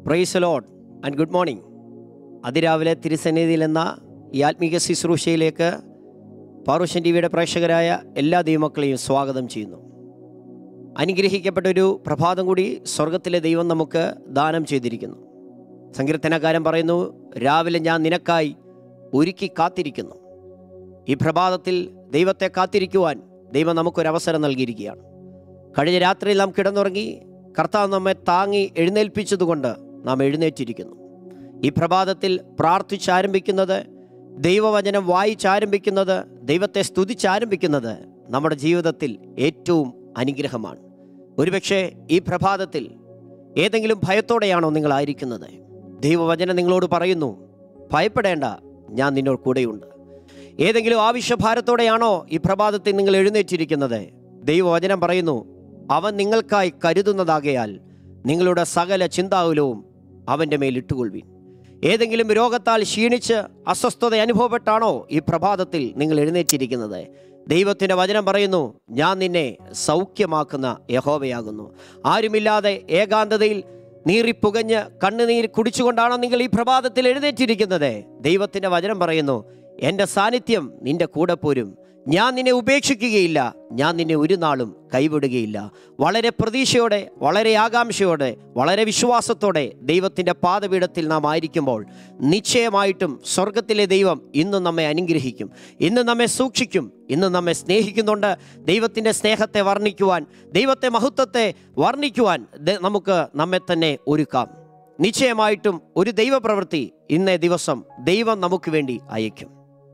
price lord and good morning അതിരാവിലെ തിരുസന്നിധിയിൽ എന്ന ഈ ആത്മീക ശുശ്രൂഷയിലേക്ക് പാറുഷൻ ടി വിയുടെ പ്രേക്ഷകരായ എല്ലാ ദൈവമക്കളെയും സ്വാഗതം ചെയ്യുന്നു അനുഗ്രഹിക്കപ്പെട്ടൊരു പ്രഭാതം കൂടി സ്വർഗത്തിലെ ദൈവം നമുക്ക് ദാനം ചെയ്തിരിക്കുന്നു സങ്കീർത്തനക്കാരൻ പറയുന്നു രാവിലെ ഞാൻ നിനക്കായി ഒരുക്കി കാത്തിരിക്കുന്നു ഈ പ്രഭാതത്തിൽ ദൈവത്തെ കാത്തിരിക്കുവാൻ ദൈവം നമുക്കൊരവസരം നൽകിയിരിക്കുകയാണ് കഴിഞ്ഞ രാത്രിയിൽ നാം കിടന്നുറങ്ങി കർത്താവ് നമ്മെ താങ്ങി എഴുന്നേൽപ്പിച്ചതുകൊണ്ട് നാം എഴുന്നേറ്റിരിക്കുന്നു ഈ പ്രഭാതത്തിൽ പ്രാർത്ഥിച്ചാരംഭിക്കുന്നത് ദൈവവചനം വായിച്ചാരംഭിക്കുന്നത് ദൈവത്തെ സ്തുതിച്ചാരംഭിക്കുന്നത് നമ്മുടെ ജീവിതത്തിൽ ഏറ്റവും അനുഗ്രഹമാണ് ഒരുപക്ഷെ ഈ പ്രഭാതത്തിൽ ഏതെങ്കിലും ഭയത്തോടെയാണോ നിങ്ങളായിരിക്കുന്നത് ദൈവവചനം നിങ്ങളോട് പറയുന്നു ഭയപ്പെടേണ്ട ഞാൻ നിന്നോട് കൂടെയുണ്ട് ഏതെങ്കിലും ആവശ്യഭാരത്തോടെയാണോ ഈ പ്രഭാതത്തിൽ നിങ്ങൾ എഴുന്നേറ്റിരിക്കുന്നത് ദൈവവചനം പറയുന്നു അവൻ നിങ്ങൾക്കായി കരുതുന്നതാകയാൽ നിങ്ങളുടെ സകല ചിന്താകുലവും അവൻ്റെ മേൽ ഇട്ടുകൊള്ളുവിൻ ഏതെങ്കിലും രോഗത്താൽ ക്ഷീണിച്ച് അസ്വസ്ഥത അനുഭവപ്പെട്ടാണോ ഈ പ്രഭാതത്തിൽ നിങ്ങൾ എഴുന്നേറ്റിരിക്കുന്നത് ദൈവത്തിൻ്റെ വചനം പറയുന്നു ഞാൻ നിന്നെ സൗഖ്യമാക്കുന്ന യഹോവയാകുന്നു ആരുമില്ലാതെ ഏകാന്തതയിൽ നീറിപ്പുകഞ്ഞ് കണ്ണുനീർ കുടിച്ചുകൊണ്ടാണോ നിങ്ങൾ ഈ പ്രഭാതത്തിൽ എഴുന്നേറ്റിരിക്കുന്നത് ദൈവത്തിൻ്റെ വചനം പറയുന്നു എൻ്റെ സാന്നിധ്യം നിന്റെ കൂടെ പോരും ഞാൻ നിന്നെ ഉപേക്ഷിക്കുകയില്ല ഞാൻ നിന്നെ ഒരു നാളും കൈവിടുകയില്ല വളരെ പ്രതീക്ഷയോടെ വളരെ ആകാംക്ഷയോടെ വളരെ വിശ്വാസത്തോടെ ദൈവത്തിൻ്റെ പാദപീഠത്തിൽ നാം ആയിരിക്കുമ്പോൾ നിശ്ചയമായിട്ടും സ്വർഗത്തിലെ ദൈവം ഇന്നും നമ്മെ അനുഗ്രഹിക്കും ഇന്ന് നമ്മെ സൂക്ഷിക്കും ഇന്ന് നമ്മെ സ്നേഹിക്കുന്നുണ്ട് ദൈവത്തിൻ്റെ സ്നേഹത്തെ വർണ്ണിക്കുവാൻ ദൈവത്തെ മഹത്വത്തെ വർണ്ണിക്കുവാൻ ദ- നമുക്ക് നമ്മെ തന്നെ ഒരുക്കാം നിശ്ചയമായിട്ടും ഒരു ദൈവപ്രവൃത്തി ഇന്നേ ദിവസം ദൈവം നമുക്ക് വേണ്ടി അയക്കും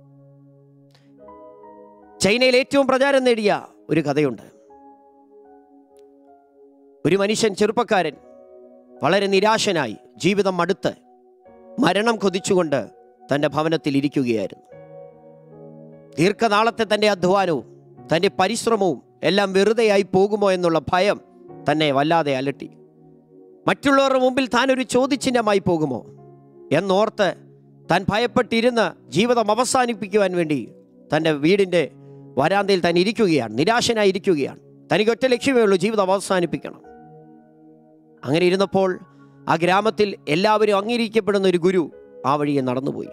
ചൈനയിൽ ഏറ്റവും പ്രചാരം നേടിയ ഒരു കഥയുണ്ട് ഒരു മനുഷ്യൻ ചെറുപ്പക്കാരൻ വളരെ നിരാശനായി ജീവിതം മടുത്ത് മരണം കൊതിച്ചുകൊണ്ട് തൻ്റെ ഭവനത്തിൽ ഇരിക്കുകയായിരുന്നു ദീർഘനാളത്തെ തൻ്റെ അധ്വാനവും തൻ്റെ പരിശ്രമവും എല്ലാം വെറുതെയായി പോകുമോ എന്നുള്ള ഭയം തന്നെ വല്ലാതെ അലട്ടി മറ്റുള്ളവരുടെ മുമ്പിൽ താൻ ഒരു ചോദ്യചിഹ്നമായി പോകുമോ എന്നോർത്ത് താൻ ഭയപ്പെട്ടിരുന്ന് ജീവിതം അവസാനിപ്പിക്കുവാൻ വേണ്ടി തൻ്റെ വീടിൻ്റെ വരാന്തയിൽ താൻ ഇരിക്കുകയാണ് നിരാശനായി ഇരിക്കുകയാണ് തനിക്ക് ഒറ്റ ലക്ഷ്യമേ ഉള്ളൂ ജീവിതം അവസാനിപ്പിക്കണം അങ്ങനെ ഇരുന്നപ്പോൾ ആ ഗ്രാമത്തിൽ എല്ലാവരും അംഗീകരിക്കപ്പെടുന്ന ഒരു ഗുരു ആ വഴിയെ നടന്നുപോയി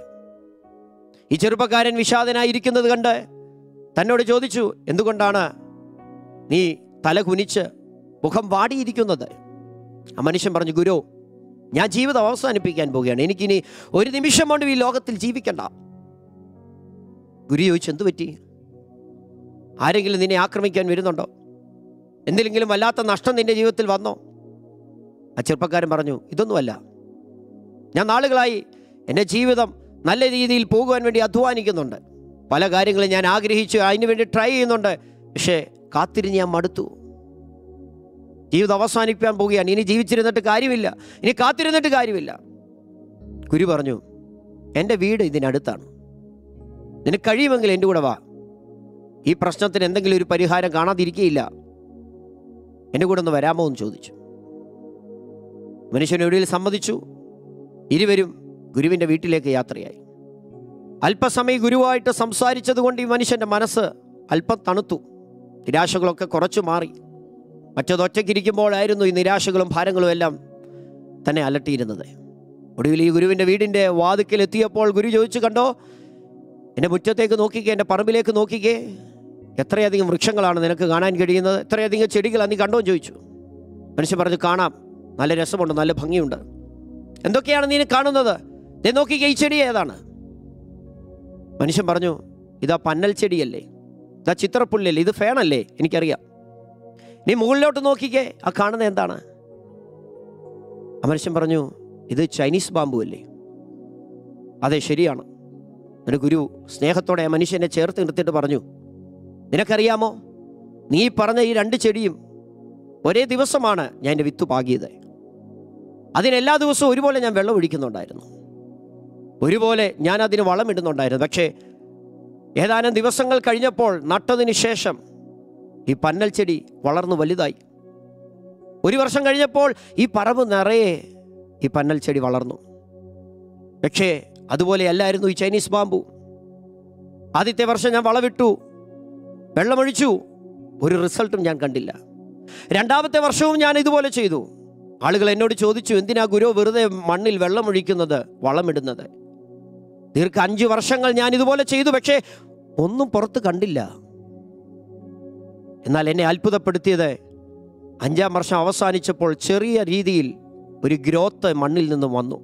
ഈ ചെറുപ്പക്കാരൻ വിഷാദനായിരിക്കുന്നത് കണ്ട് തന്നോട് ചോദിച്ചു എന്തുകൊണ്ടാണ് നീ തല കുനിച്ച് മുഖം വാടിയിരിക്കുന്നത് ആ മനുഷ്യൻ പറഞ്ഞു ഗുരു ഞാൻ ജീവിതം അവസാനിപ്പിക്കാൻ പോവുകയാണ് എനിക്കിനി ഒരു നിമിഷം കൊണ്ട് ഈ ലോകത്തിൽ ജീവിക്കണ്ട ഗുരു ചോദിച്ചു എന്തു പറ്റി ആരെങ്കിലും നിന്നെ ആക്രമിക്കാൻ വരുന്നുണ്ടോ എന്തെങ്കിലും വല്ലാത്ത നഷ്ടം നിന്റെ ജീവിതത്തിൽ വന്നോ ആ ചെറുപ്പക്കാരൻ പറഞ്ഞു ഇതൊന്നുമല്ല ഞാൻ നാളുകളായി എൻ്റെ ജീവിതം നല്ല രീതിയിൽ പോകുവാൻ വേണ്ടി അധ്വാനിക്കുന്നുണ്ട് പല കാര്യങ്ങളും ഞാൻ ആഗ്രഹിച്ചു അതിന് വേണ്ടി ട്രൈ ചെയ്യുന്നുണ്ട് പക്ഷേ കാത്തിരിഞ്ഞ് ഞാൻ മടുത്തു ജീവിതം അവസാനിപ്പിക്കാൻ പോവുകയാണ് ഇനി ജീവിച്ചിരുന്നിട്ട് കാര്യമില്ല ഇനി കാത്തിരുന്നിട്ട് കാര്യമില്ല ഗുരു പറഞ്ഞു എൻ്റെ വീട് ഇതിനടുത്താണ് നിനക്ക് കഴിയുമെങ്കിൽ എൻ്റെ കൂടെ വാ ഈ പ്രശ്നത്തിന് എന്തെങ്കിലും ഒരു പരിഹാരം കാണാതിരിക്കുകയില്ല എൻ്റെ കൂടെ ഒന്ന് വരാമോ എന്ന് ചോദിച്ചു മനുഷ്യനൊടുവിൽ സമ്മതിച്ചു ഇരുവരും ഗുരുവിൻ്റെ വീട്ടിലേക്ക് യാത്രയായി അല്പസമയം ഗുരുവായിട്ട് സംസാരിച്ചത് കൊണ്ട് ഈ മനുഷ്യൻ്റെ മനസ്സ് അല്പം തണുത്തു നിരാശകളൊക്കെ കുറച്ചു മാറി മറ്റതൊറ്റയ്ക്കിരിക്കുമ്പോഴായിരുന്നു ഈ നിരാശകളും ഭാരങ്ങളും എല്ലാം തന്നെ അലട്ടിയിരുന്നത് ഒടുവിൽ ഈ ഗുരുവിൻ്റെ വീടിൻ്റെ വാതുക്കൽ എത്തിയപ്പോൾ ഗുരു ചോദിച്ചു കണ്ടോ എൻ്റെ മുറ്റത്തേക്ക് നോക്കിക്കേ എൻ്റെ പറമ്പിലേക്ക് നോക്കിക്കേ എത്രയധികം വൃക്ഷങ്ങളാണ് നിനക്ക് കാണാൻ കഴിയുന്നത് എത്രയധികം ചെടികളാണ് നീ കണ്ടോ എന്ന് ചോദിച്ചു മനുഷ്യൻ പറഞ്ഞു കാണാം നല്ല രസമുണ്ട് നല്ല ഭംഗിയുണ്ട് എന്തൊക്കെയാണ് നീ കാണുന്നത് ദേ നോക്കിക്കേ ഈ ചെടി ഏതാണ് മനുഷ്യൻ പറഞ്ഞു ഇതാ പന്നൽ ചെടിയല്ലേ ഇതാ ചിത്രപ്പുല്ലല്ലേ ഇത് ഫേണല്ലേ എനിക്കറിയാം നീ മുകളിലോട്ട് നോക്കിക്കേ ആ കാണുന്നത് എന്താണ് ആ മനുഷ്യൻ പറഞ്ഞു ഇത് ചൈനീസ് ബാമ്പു അല്ലേ അതെ ശരിയാണ് ഒരു ഗുരു സ്നേഹത്തോടെ ആ മനുഷ്യനെ ചേർത്ത് നിർത്തിയിട്ട് പറഞ്ഞു നിനക്കറിയാമോ നീ പറഞ്ഞ ഈ രണ്ട് ചെടിയും ഒരേ ദിവസമാണ് ഞാൻ എൻ്റെ വിത്ത് പാകിയത് അതിനെല്ലാ ദിവസവും ഒരുപോലെ ഞാൻ വെള്ളം ഒഴിക്കുന്നുണ്ടായിരുന്നു ഒരുപോലെ ഞാൻ അതിന് വളമിടുന്നുണ്ടായിരുന്നു പക്ഷേ ഏതാനും ദിവസങ്ങൾ കഴിഞ്ഞപ്പോൾ നട്ടതിന് ശേഷം ഈ പന്നൽ ചെടി വളർന്നു വലുതായി ഒരു വർഷം കഴിഞ്ഞപ്പോൾ ഈ പറമ്പ് നിറയെ ഈ പന്നൽ ചെടി വളർന്നു പക്ഷേ അതുപോലെ അല്ലായിരുന്നു ഈ ചൈനീസ് ബാമ്പു ആദ്യത്തെ വർഷം ഞാൻ വളവിട്ടു വെള്ളമൊഴിച്ചു ഒരു റിസൾട്ടും ഞാൻ കണ്ടില്ല രണ്ടാമത്തെ വർഷവും ഞാൻ ഇതുപോലെ ചെയ്തു ആളുകൾ എന്നോട് ചോദിച്ചു എന്തിനാ ഗുരു വെറുതെ മണ്ണിൽ വെള്ളമൊഴിക്കുന്നത് വളമിടുന്നത് ദീർഘ അഞ്ച് വർഷങ്ങൾ ഞാൻ ഇതുപോലെ ചെയ്തു പക്ഷേ ഒന്നും പുറത്ത് കണ്ടില്ല എന്നാൽ എന്നെ അത്ഭുതപ്പെടുത്തിയത് അഞ്ചാം വർഷം അവസാനിച്ചപ്പോൾ ചെറിയ രീതിയിൽ ഒരു ഗ്രോത്ത് മണ്ണിൽ നിന്നും വന്നു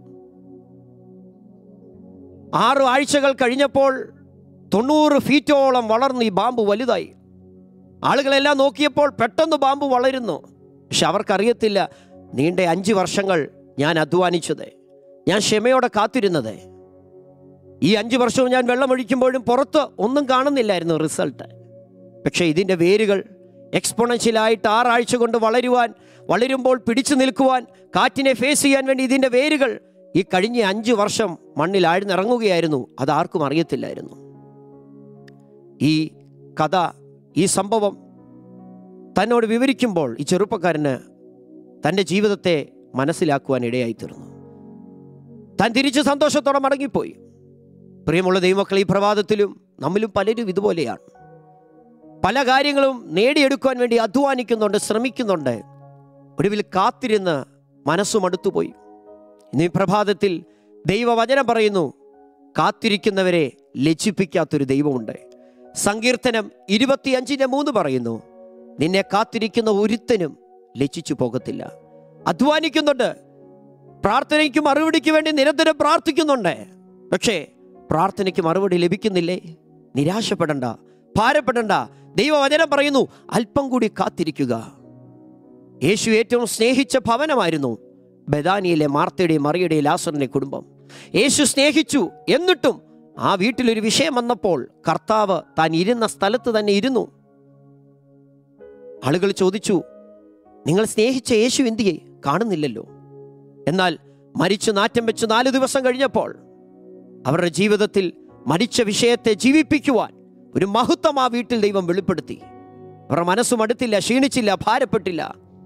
ആറ് ആഴ്ചകൾ കഴിഞ്ഞപ്പോൾ തൊണ്ണൂറ് ഫീറ്റോളം വളർന്ന് ഈ ബാമ്പ് വലുതായി ആളുകളെല്ലാം നോക്കിയപ്പോൾ പെട്ടെന്ന് ബാമ്പ് വളരുന്നു പക്ഷെ അവർക്കറിയത്തില്ല നീണ്ട അഞ്ച് വർഷങ്ങൾ ഞാൻ അധ്വാനിച്ചത് ഞാൻ ക്ഷമയോടെ കാത്തിരുന്നത് ഈ അഞ്ച് വർഷവും ഞാൻ വെള്ളമൊഴിക്കുമ്പോഴും പുറത്ത് ഒന്നും കാണുന്നില്ലായിരുന്നു റിസൾട്ട് പക്ഷേ ഇതിൻ്റെ വേരുകൾ എക്സ്പൊണൻഷ്യലായിട്ട് ആറാഴ്ച കൊണ്ട് വളരുവാൻ വളരുമ്പോൾ പിടിച്ചു നിൽക്കുവാൻ കാറ്റിനെ ഫേസ് ചെയ്യാൻ വേണ്ടി ഇതിൻ്റെ വേരുകൾ ഈ കഴിഞ്ഞ അഞ്ച് വർഷം മണ്ണിൽ ആഴ്ന്നിറങ്ങുകയായിരുന്നു അതാർക്കും അറിയത്തില്ലായിരുന്നു ഈ കഥ ഈ സംഭവം തന്നോട് വിവരിക്കുമ്പോൾ ഈ ചെറുപ്പക്കാരന് തൻ്റെ ജീവിതത്തെ മനസ്സിലാക്കുവാൻ ഇടയായിത്തീർന്നു താൻ തിരിച്ച് സന്തോഷത്തോടെ മടങ്ങിപ്പോയി പ്രിയമുള്ള ദൈവമക്കൾ ഈ പ്രഭാതത്തിലും നമ്മിലും പലരും ഇതുപോലെയാണ് പല കാര്യങ്ങളും നേടിയെടുക്കുവാൻ വേണ്ടി അധ്വാനിക്കുന്നുണ്ട് ശ്രമിക്കുന്നുണ്ട് ഒടുവിൽ കാത്തിരുന്ന് മനസ്സും അടുത്തുപോയി ഇന്ന് ഈ പ്രഭാതത്തിൽ ദൈവവചനം പറയുന്നു കാത്തിരിക്കുന്നവരെ ലജ്ജിപ്പിക്കാത്തൊരു ദൈവമുണ്ട് സങ്കീർത്തനം ഇരുപത്തിയഞ്ചിന്റെ മൂന്ന് പറയുന്നു നിന്നെ കാത്തിരിക്കുന്ന ഒരുത്തനും ലജ്ജിച്ചു പോകത്തില്ല അധ്വാനിക്കുന്നുണ്ട് പ്രാർത്ഥനയ്ക്ക് മറുപടിക്ക് വേണ്ടി നിരന്തരം പ്രാർത്ഥിക്കുന്നുണ്ട് പക്ഷേ പ്രാർത്ഥനയ്ക്ക് മറുപടി ലഭിക്കുന്നില്ലേ നിരാശപ്പെടണ്ട ഭാരപ്പെടണ്ട ദൈവവചനം പറയുന്നു അല്പം കൂടി കാത്തിരിക്കുക യേശു ഏറ്റവും സ്നേഹിച്ച ഭവനമായിരുന്നു ബദാനിയിലെ മാർത്തയുടെയും മറിയുടെയും ലാസറിന്റെ കുടുംബം യേശു സ്നേഹിച്ചു എന്നിട്ടും ആ വീട്ടിലൊരു വിഷയം വന്നപ്പോൾ കർത്താവ് താൻ ഇരുന്ന സ്ഥലത്ത് തന്നെ ഇരുന്നു ആളുകൾ ചോദിച്ചു നിങ്ങൾ സ്നേഹിച്ച യേശു എന്തിയെ കാണുന്നില്ലല്ലോ എന്നാൽ മരിച്ചു നാറ്റം വെച്ച് നാല് ദിവസം കഴിഞ്ഞപ്പോൾ അവരുടെ ജീവിതത്തിൽ മരിച്ച വിഷയത്തെ ജീവിപ്പിക്കുവാൻ ഒരു മഹത്വം ആ വീട്ടിൽ ദൈവം വെളിപ്പെടുത്തി അവരുടെ മനസ്സും അടുത്തില്ല ക്ഷീണിച്ചില്ല ഭാരപ്പെട്ടില്ല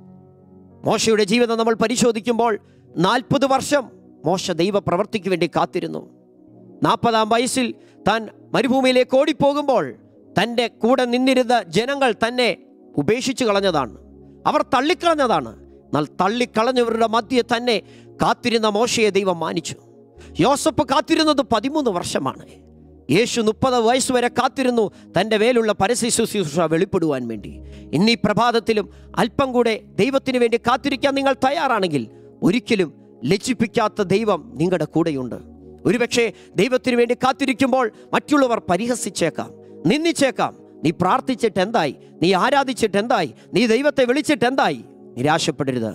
മോശയുടെ ജീവിതം നമ്മൾ പരിശോധിക്കുമ്പോൾ നാൽപ്പത് വർഷം മോശ ദൈവ പ്രവർത്തിക്ക് വേണ്ടി കാത്തിരുന്നു നാൽപ്പതാം വയസ്സിൽ താൻ മരുഭൂമിയിലേക്ക് ഓടിപ്പോകുമ്പോൾ തൻ്റെ കൂടെ നിന്നിരുന്ന ജനങ്ങൾ തന്നെ ഉപേക്ഷിച്ചു കളഞ്ഞതാണ് അവർ തള്ളിക്കളഞ്ഞതാണ് എന്നാൽ തള്ളിക്കളഞ്ഞവരുടെ മധ്യെ തന്നെ കാത്തിരുന്ന മോശയെ ദൈവം മാനിച്ചു യോസഫ് കാത്തിരുന്നത് പതിമൂന്ന് വർഷമാണ് യേശു മുപ്പത് വയസ്സ് വരെ കാത്തിരുന്നു തൻ്റെ മേലുള്ള പരസ്യ ശുശ്രൂഷ വെളിപ്പെടുവാൻ വേണ്ടി ഇന്നീ പ്രഭാതത്തിലും അല്പം കൂടെ ദൈവത്തിന് വേണ്ടി കാത്തിരിക്കാൻ നിങ്ങൾ തയ്യാറാണെങ്കിൽ ഒരിക്കലും ലജ്ജിപ്പിക്കാത്ത ദൈവം നിങ്ങളുടെ കൂടെയുണ്ട് ഒരുപക്ഷെ ദൈവത്തിന് വേണ്ടി കാത്തിരിക്കുമ്പോൾ മറ്റുള്ളവർ പരിഹസിച്ചേക്കാം നിന്ദിച്ചേക്കാം നീ പ്രാർത്ഥിച്ചിട്ട് എന്തായി നീ ആരാധിച്ചിട്ട് എന്തായി നീ ദൈവത്തെ വിളിച്ചിട്ട് എന്തായി നിരാശപ്പെടരുത്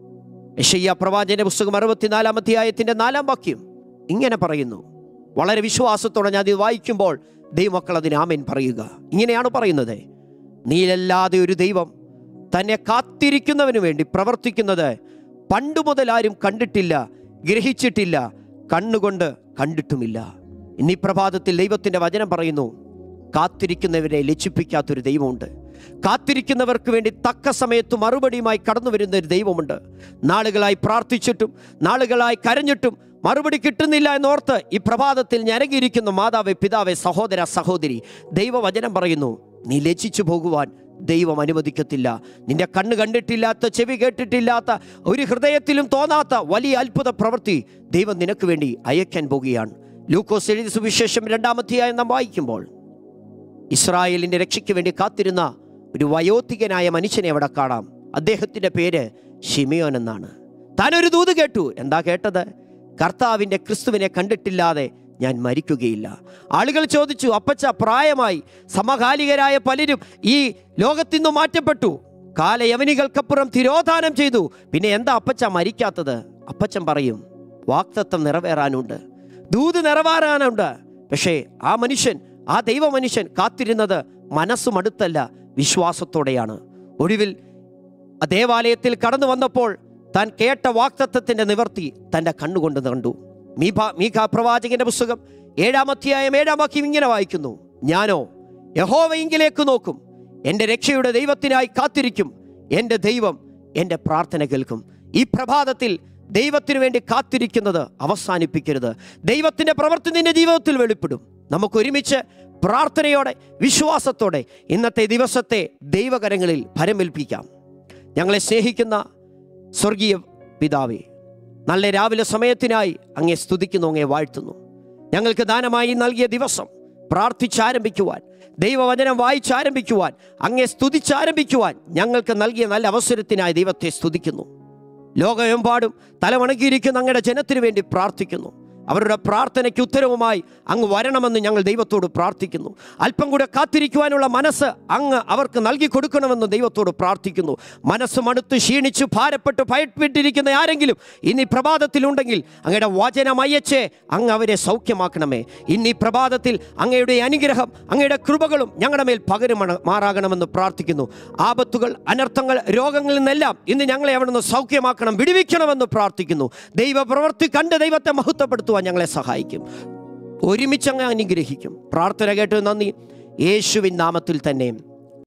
യശയ്യ പ്രവാചന്റെ പുസ്തകം അറുപത്തിനാലാം അധ്യായത്തിന്റെ നാലാം വാക്യം ഇങ്ങനെ പറയുന്നു വളരെ വിശ്വാസത്തോടെ ഞാൻ ഇത് വായിക്കുമ്പോൾ ദൈവമക്കൾ അതിന് ആമേൻ പറയുക ഇങ്ങനെയാണ് പറയുന്നത് നീലല്ലാതെ ഒരു ദൈവം തന്നെ കാത്തിരിക്കുന്നവന് വേണ്ടി പ്രവർത്തിക്കുന്നത് പണ്ടു മുതൽ ആരും കണ്ടിട്ടില്ല ഗ്രഹിച്ചിട്ടില്ല കണ്ണുകൊണ്ട് കണ്ടിട്ടുമില്ല ഇന്നീ പ്രഭാതത്തിൽ ദൈവത്തിൻ്റെ വചനം പറയുന്നു കാത്തിരിക്കുന്നവരെ ലജ്ജിപ്പിക്കാത്തൊരു ദൈവമുണ്ട് കാത്തിരിക്കുന്നവർക്ക് വേണ്ടി തക്ക സമയത്ത് മറുപടിയുമായി കടന്നു വരുന്ന ഒരു ദൈവമുണ്ട് നാളുകളായി പ്രാർത്ഥിച്ചിട്ടും നാളുകളായി കരഞ്ഞിട്ടും മറുപടി കിട്ടുന്നില്ല എന്നോർത്ത് ഈ പ്രഭാതത്തിൽ ഞരങ്ങിയിരിക്കുന്ന മാതാവേ പിതാവേ സഹോദര സഹോദരി ദൈവവചനം പറയുന്നു നീ ലജ്ജിച്ചു പോകുവാൻ ദൈവം അനുവദിക്കത്തില്ല നിന്റെ കണ്ണ് കണ്ടിട്ടില്ലാത്ത ചെവി കേട്ടിട്ടില്ലാത്ത ഒരു ഹൃദയത്തിലും തോന്നാത്ത വലിയ അത്ഭുത പ്രവൃത്തി ദൈവം നിനക്ക് വേണ്ടി അയക്കാൻ പോകുകയാണ് ലൂക്കോസ് എഴുതി സുവിശേഷം രണ്ടാമത്തെയായി നാം വായിക്കുമ്പോൾ ഇസ്രായേലിന്റെ രക്ഷയ്ക്ക് വേണ്ടി കാത്തിരുന്ന ഒരു വയോധികനായ മനുഷ്യനെ അവിടെ കാണാം അദ്ദേഹത്തിന്റെ പേര് ഷിമിയോൻ എന്നാണ് താൻ ഒരു ദൂത് കേട്ടു എന്താ കേട്ടത് കർത്താവിന്റെ ക്രിസ്തുവിനെ കണ്ടിട്ടില്ലാതെ ഞാൻ മരിക്കുകയില്ല ആളുകൾ ചോദിച്ചു അപ്പച്ച പ്രായമായി സമകാലികരായ പലരും ഈ ലോകത്തിൽ നിന്ന് മാറ്റപ്പെട്ടു കാലയവനികൾക്കപ്പുറം തിരോധാനം ചെയ്തു പിന്നെ എന്താ അപ്പച്ച മരിക്കാത്തത് അപ്പച്ചൻ പറയും വാക്തത്വം നിറവേറാനുണ്ട് ദൂത് നിറവേറാനുണ്ട് പക്ഷേ ആ മനുഷ്യൻ ആ ദൈവ മനുഷ്യൻ കാത്തിരുന്നത് മനസ്സും അടുത്തല്ല വിശ്വാസത്തോടെയാണ് ഒടുവിൽ ആ ദേവാലയത്തിൽ കടന്നു വന്നപ്പോൾ താൻ കേട്ട വാക്തത്വത്തിന്റെ നിവർത്തി തൻ്റെ കണ്ണുകൊണ്ട് കണ്ടു മീഭ മീഖ പ്രവാചകന്റെ പുസ്തകം ഏഴാം അധ്യായം ഏഴാം വാക്യം ഇങ്ങനെ വായിക്കുന്നു ഞാനോ യഹോവയെങ്കിലേക്ക് നോക്കും എൻ്റെ രക്ഷയുടെ ദൈവത്തിനായി കാത്തിരിക്കും എൻ്റെ ദൈവം എൻ്റെ പ്രാർത്ഥന കേൾക്കും ഈ പ്രഭാതത്തിൽ ദൈവത്തിന് വേണ്ടി കാത്തിരിക്കുന്നത് അവസാനിപ്പിക്കരുത് ദൈവത്തിൻ്റെ പ്രവൃത്തി നിന്റെ ജീവിതത്തിൽ വെളിപ്പെടും നമുക്ക് ഒരുമിച്ച് പ്രാർത്ഥനയോടെ വിശ്വാസത്തോടെ ഇന്നത്തെ ദിവസത്തെ ദൈവകരങ്ങളിൽ ഭരമേൽപ്പിക്കാം ഞങ്ങളെ സ്നേഹിക്കുന്ന സ്വർഗീയ പിതാവേ നല്ല രാവിലെ സമയത്തിനായി അങ്ങേ സ്തുതിക്കുന്നു അങ്ങേ വാഴ്ത്തുന്നു ഞങ്ങൾക്ക് ദാനമായി നൽകിയ ദിവസം പ്രാർത്ഥിച്ചാരംഭിക്കുവാൻ ദൈവവചനം വായിച്ചാരംഭിക്കുവാൻ അങ്ങേ സ്തുതിച്ചാരംഭിക്കുവാൻ ഞങ്ങൾക്ക് നൽകിയ നല്ല അവസരത്തിനായി ദൈവത്തെ സ്തുതിക്കുന്നു ലോകമെമ്പാടും തലവണക്കിയിരിക്കുന്ന അങ്ങയുടെ ജനത്തിനു വേണ്ടി പ്രാർത്ഥിക്കുന്നു അവരുടെ പ്രാർത്ഥനയ്ക്ക് ഉത്തരവുമായി അങ്ങ് വരണമെന്ന് ഞങ്ങൾ ദൈവത്തോട് പ്രാർത്ഥിക്കുന്നു അല്പം കൂടെ കാത്തിരിക്കുവാനുള്ള മനസ്സ് അങ്ങ് അവർക്ക് നൽകി കൊടുക്കണമെന്ന് ദൈവത്തോട് പ്രാർത്ഥിക്കുന്നു മനസ്സ് മടുത്ത് ക്ഷീണിച്ച് ഭാരപ്പെട്ട് ഭയപ്പെട്ടിരിക്കുന്ന ആരെങ്കിലും ഇന്ന് ഈ പ്രഭാതത്തിലുണ്ടെങ്കിൽ അങ്ങയുടെ വചനം അയച്ച് അങ്ങ് അവരെ സൗഖ്യമാക്കണമേ ഇന്ന് ഈ പ്രഭാതത്തിൽ അങ്ങയുടെ അനുഗ്രഹം അങ്ങയുടെ കൃപകളും ഞങ്ങളുടെ മേൽ പകരുമണ മാറാകണമെന്ന് പ്രാർത്ഥിക്കുന്നു ആപത്തുകൾ അനർത്ഥങ്ങൾ രോഗങ്ങളിൽ നിന്നെല്ലാം ഇന്ന് ഞങ്ങളെ അവിടുന്ന് സൗഖ്യമാക്കണം വിടുവിക്കണമെന്ന് പ്രാർത്ഥിക്കുന്നു ദൈവ പ്രവൃത്തി കണ്ട് ദൈവത്തെ മഹത്വപ്പെടുത്തുവാൻ ഞങ്ങളെ സഹായിക്കും ഒരുമിച്ച് അങ്ങ് അനുഗ്രഹിക്കും പ്രാർത്ഥന കേട്ട് നന്ദി യേശുവിൻ നാമത്തിൽ തന്നെ